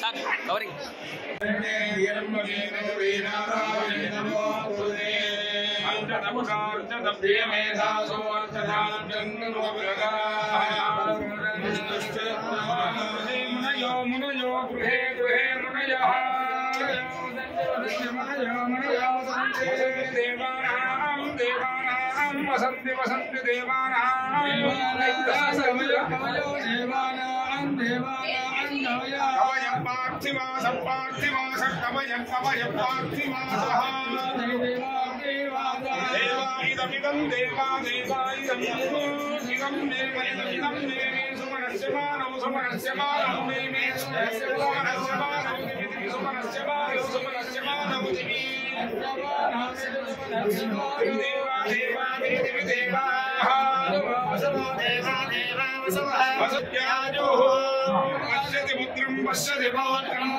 start covering మునయో మునయో గృహే గృహే మునయః దేవానాం దేవానాం వసంతి వసంతి దేవానాం కవయం పార్థివాస పార్థివాస కవయం కవయం పార్థివాసః దేవాయిదమిదం దేవా దేవాయిదం ఇదం దేవైదమిదం దేవే సుమనస్య మానవ సుమనస్య మానవ దేవే సుమనస్య మానవ దివి సుమనస్య మానవ సుమనస్య మానవ దివి దేవా దేవా దేవి దేవా వసత్యాజో పశ్యతి పుత్రం పశ్యతి పౌత్రం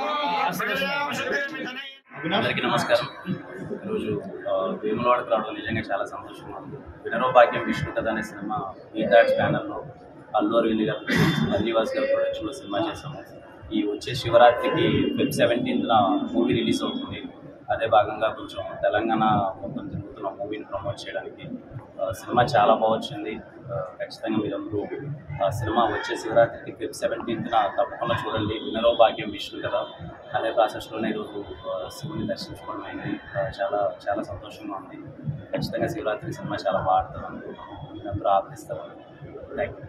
అందరికీ నమస్కారం ఈరోజు ఆ, వేములవాడకు రావడం నిజంగా చాలా సంతోషంగా ఉంది వినరో భాగ్యం విష్ణు కథ అనే సినిమా ఈటాడ్స్ బ్యానర్లో అల్లు అరవింద్ గారు అల్లివాస్ గారు ప్రొడక్షన్లో సినిమా చేసాము ఈ వచ్చే శివరాత్రికి ఫిబ్ సెవెంటీన్త్న మూవీ రిలీజ్ అవుతుంది అదే భాగంగా కొంచెం తెలంగాణ మొత్తం తిరుగుతున్న మూవీని ప్రమోట్ చేయడానికి ఆ, సినిమా చాలా బాగా వచ్చింది ఆ, ఖచ్చితంగా మీరందరూ ఆ సినిమా వచ్చే శివరాత్రికి ఫిబ్ సెవెంటీన్త్న తప్పకుండా చూడండి వినరో భాగ్యం విష్ణు కదా అదే ప్రాసెస్లోనే ఈరోజు ఆ, శివుని దర్శించుకోవడం అయింది ఆ, చాలా చాలా సంతోషంగా ఉంది ఖచ్చితంగా శివరాత్రి సినిమా చాలా బాగా ఆడుతుంది అనుకుంటున్నాను మీరందరూ ఆదరిస్తారు థ్యాంక్ యూ